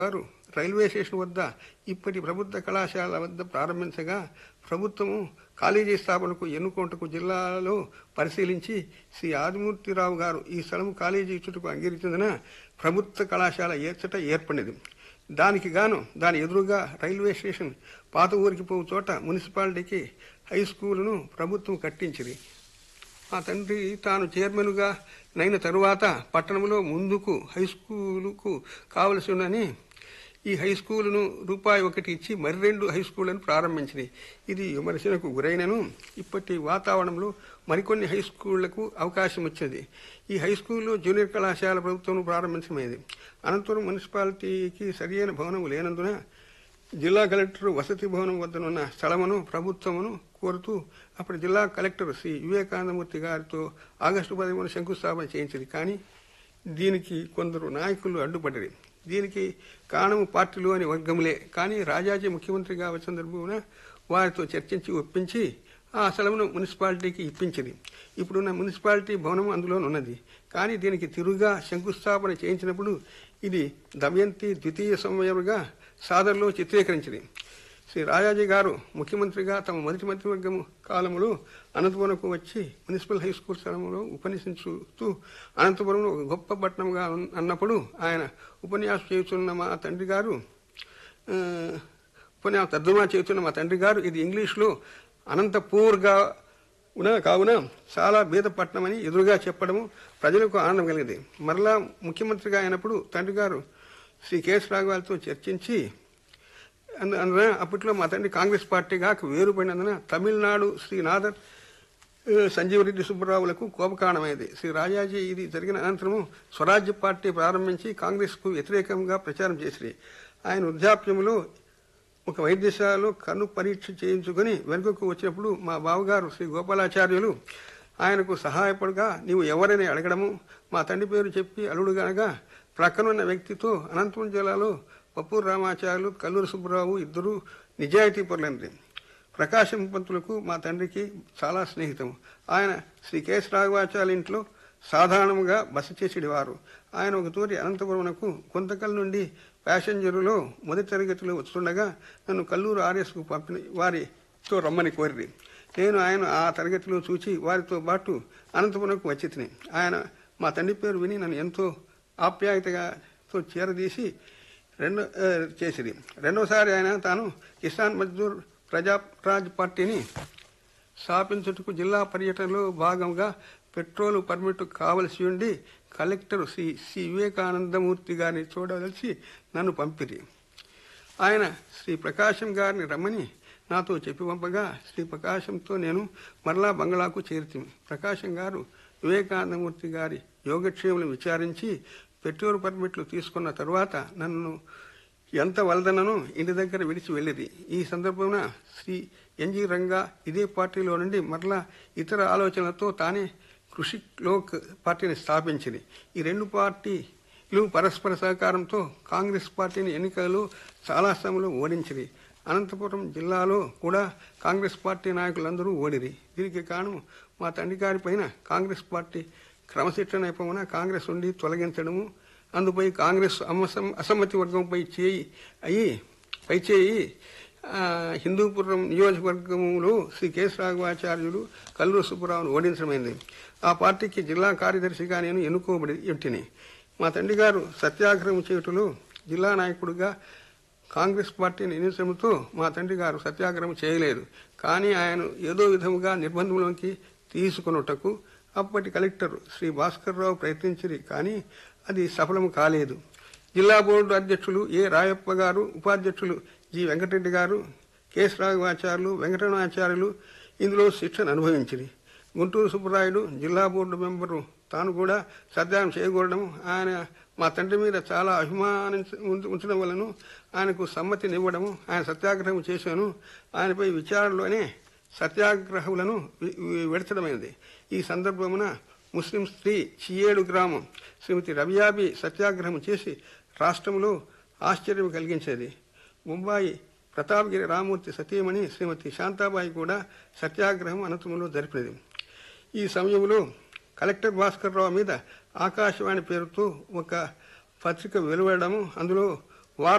వారు railway station వద్ద ఇప్పటి ప్రభుత్వ కళాశాల వద్ద ప్రారంభించగా ప్రభుత్వము కాలేజీ స్థాపనకు ఎన్నుకోటకు జిల్లాలో పరిశీలించి శ్రీ ఆదిమూర్తిరావు గారు ఈ స్థలం కాలేజీ ఇచ్చుటకు అంగీకరించినందున ప్రభుత్వ కళాశాల ఏర్చట ఏర్పడినది దానికి గాను దాని ఎదురుగా రైల్వే స్టేషన్ పాత ఊరికి పోవు చోట మున్సిపాలిటీకి హై స్కూలును ప్రభుత్వం కట్టించింది మా తండ్రి తాను చైర్మన్గా నైన తరువాత పట్టణంలో ముందుకు హై స్కూలుకు కావలసి ఉన్నని ఈ హై స్కూలును రూపాయి ఒకటి ఇచ్చి మరి రెండు హై స్కూళ్లను ప్రారంభించింది ఇది విమర్శనకు గురైనను ఇప్పటి వాతావరణంలో మరికొన్ని హై స్కూళ్లకు అవకాశం వచ్చింది ఈ హై స్కూల్లో జూనియర్ కళాశాల ప్రభుత్వం ప్రారంభించమైంది అనంతరం మున్సిపాలిటీకి సరియైన భవనం లేనందున జిల్లా కలెక్టర్ వసతి భవనం వద్దనున్న స్థలమును ప్రభుత్వమును కోరుతూ అప్పటి జిల్లా కలెక్టర్ శ్రీ వివేకానందమూర్తి గారితో ఆగస్టు పదిహేను శంకుస్థాపన చేయించింది కానీ దీనికి కొందరు నాయకులు అడ్డుపడ్డది దీనికి కారణము పార్టీలోని వర్గములే కానీ రాజాజీ ముఖ్యమంత్రిగా వచ్చిన సందర్భమున వారితో చర్చించి ఒప్పించి ఆ స్థలమును మున్సిపాలిటీకి ఇప్పించింది ఇప్పుడున్న మున్సిపాలిటీ భవనం అందులో ఉన్నది కానీ దీనికి తిరుగా శంకుస్థాపన చేయించినప్పుడు ఇది దమయంతి ద్వితీయ సమయంగా సాదర్లో చిత్రీకరించింది శ్రీ రాజాజీ గారు ముఖ్యమంత్రిగా తమ మొదటి మంత్రివర్గం కాలంలో అనంతపురంకు వచ్చి మున్సిపల్ హై స్కూల్ స్థలంలో ఉపన్యసించుతూ అనంతపురంలో ఒక గొప్ప పట్టణంగా ఉన్- అన్నప్పుడు ఆయన ఉపన్యాసం చేస్తున్న మా తండ్రి గారు ఆ, ఉపన్యాసం తర్జుమా చేస్తున్న మా తండ్రి గారు ఇది ఇంగ్లీష్లో అనంతపూర్గా ఉన్న కావున చాలా బీద పట్టణం అని ఎదురుగా చెప్పడము ప్రజలకు ఆనందం కలిగింది మరలా ముఖ్యమంత్రిగా అయినప్పుడు తండ్రి గారు శ్రీ కేఎస్ రాఘవాలతో చర్చించి అందు- అందున అప్పట్లో మా తండ్రి కాంగ్రెస్ పార్టీగా వేరుపడినందున తమిళనాడు శ్రీ నాదర్ ఆ, సంజీవరెడ్డి సుబ్బరావులకు కోపకారణమైంది శ్రీ రాజాజీ ఇది జరిగిన అనంతరము స్వరాజ్య పార్టీ ప్రారంభించి కాంగ్రెస్కు వ్యతిరేకంగా ప్రచారం చేసి ఆయన వృద్ధాప్యంలో ఒక వైద్యశాలలో కన్ను పరీక్ష చేయించుకుని వెనుకకు వచ్చినప్పుడు మా బావగారు శ్రీ గోపాలాచార్యులు ఆయనకు సహాయపడగా నీవు ఎవరని అడగడము మా తండ్రి పేరు చెప్పి అల్లుడు గనగా ప్రక్కనున్న వ్యక్తితో అనంతపురం జిల్లాలో పప్పూరు రామాచార్యులు కల్లూరు సుబ్బరావు ఇద్దరు నిజాయితీ పరులంది ప్రకాశం పంతులకు మా తండ్రికి చాలా స్నేహితం ఆయన శ్రీ కేఎస్ రాఘవాచార్య ఇంట్లో సాధారణంగా బస చేసేవారు ఆయన ఒక తూరి అనంతపురంకు కొంతకాలం నుండి ప్యాసింజరులో మొదటి తరగతిలో వస్తుండగా నన్ను కల్లూరు ఆర్ఎస్కు పంపిన వారితో రమ్మని కోరిరి నేను ఆయన ఆ తరగతిలో చూచి వారితో పాటు అనంతపురంకు వచ్చి తిని ఆయన మా తండ్రి పేరు విని నన్ను ఎంతో ఆప్యాయతగా తో చేరదీసి రెండో ఆ, చేసిరి రెండోసారి ఆయన తాను కిసాన్ మజ్దూర్ ప్రజారాజ్ పార్టీని స్థాపించుటకు జిల్లా పర్యటనలో భాగంగా పెట్రోల్ పర్మిట్ కావలసి ఉండి కలెక్టర్ శ్రీ సి వివేకానందమూర్తి గారిని చూడవలసి నన్ను పంపిరి ఆయన శ్రీ ప్రకాశం గారిని రమ్మని నాతో చెప్పి పంపగా శ్రీ ప్రకాశంతో నేను మరలా బంగ్లాకు చేరుతుంది ప్రకాశం గారు వివేకానందమూర్తి గారి యోగక్షేములు విచారించి పెట్రోల్ పర్మిట్లు తీసుకున్న తరువాత నన్ను ఎంత వలదనను ఇంటి దగ్గర విడిచి వెళ్ళింది ఈ సందర్భంలో శ్రీ ఎన్జి రంగా ఇదే పార్టీలో నుండి మరలా ఇతర ఆలోచనలతో తానే కృషి లోక్ పార్టీని స్థాపించింది ఈ రెండు పార్టీలు పరస్పర సహకారంతో కాంగ్రెస్ పార్టీని ఎన్నికలలో చాలా సమయంలో ఓడించింది అనంతపురం జిల్లాలో కూడా కాంగ్రెస్ పార్టీ నాయకులందరూ ఓడిరి దీనికి కారణం మా తండ్రి గారి పైన కాంగ్రెస్ పార్టీ క్రమశిక్షణ అయిపోయిన కాంగ్రెస్ నుండి తొలగించడము అందుపై కాంగ్రెస్ అమసం అసమ్మతి వర్గంపై చేయి అయి పై చేయి ఆ, హిందూపురం నియోజకవర్గంలో శ్రీ కేఎస్ రాఘవాచార్యులు కల్లూరు సుబ్బరావును ఓడించడమైంది ఆ పార్టీకి జిల్లా కార్యదర్శిగా నేను ఎన్నుకోబడి ఇంటిని మా తండ్రి గారు సత్యాగ్రహం చేయుటలో జిల్లా నాయకుడిగా కాంగ్రెస్ పార్టీని ఎన్నించడంతో మా తండ్రి గారు సత్యాగ్రహం చేయలేదు కానీ ఆయన ఏదో విధముగా నిర్బంధంలోకి తీసుకొనుటకు అప్పటి కలెక్టర్ శ్రీ భాస్కర్ రావు ప్రయత్నించింది కానీ అది సఫలం కాలేదు జిల్లా బోర్డు అధ్యక్షులు ఏ రాయప్ప గారు ఉపాధ్యక్షులు జి వెంకటరెడ్డి గారు కేఎస్ రాఘవాచార్యులు వెంకటరమణాచార్యులు ఇందులో శిక్షణ అనుభవించింది గుంటూరు సుబ్బరాయుడు జిల్లా బోర్డు మెంబరు తాను కూడా సత్యాగ్రహం చేయకూడడం ఆయన మా తండ్రి మీద చాలా అభిమానించ ఉంచ- ఉంచడం వలన ఆయనకు సమ్మతినివ్వడము ఆయన సత్యాగ్రహం చేశాను ఆయనపై విచారణలోనే సత్యాగ్రహులను వి- వి- విడచడమైనది ఈ సందర్భమున ముస్లిం స్త్రీ చియేడు గ్రామం శ్రీమతి రబియాబి సత్యాగ్రహం చేసి రాష్ట్రంలో ఆశ్చర్యం కలిగించేది ముంబాయి ప్రతాప్గిరి రామూర్తి సతీమణి శ్రీమతి శాంతాబాయి కూడా సత్యాగ్రహం అనంతరంలో జరిపినది ఈ సమయంలో కలెక్టర్ భాస్కర్ రావు మీద ఆకాశవాణి పేరుతో ఒక పత్రిక వెలువడము అందులో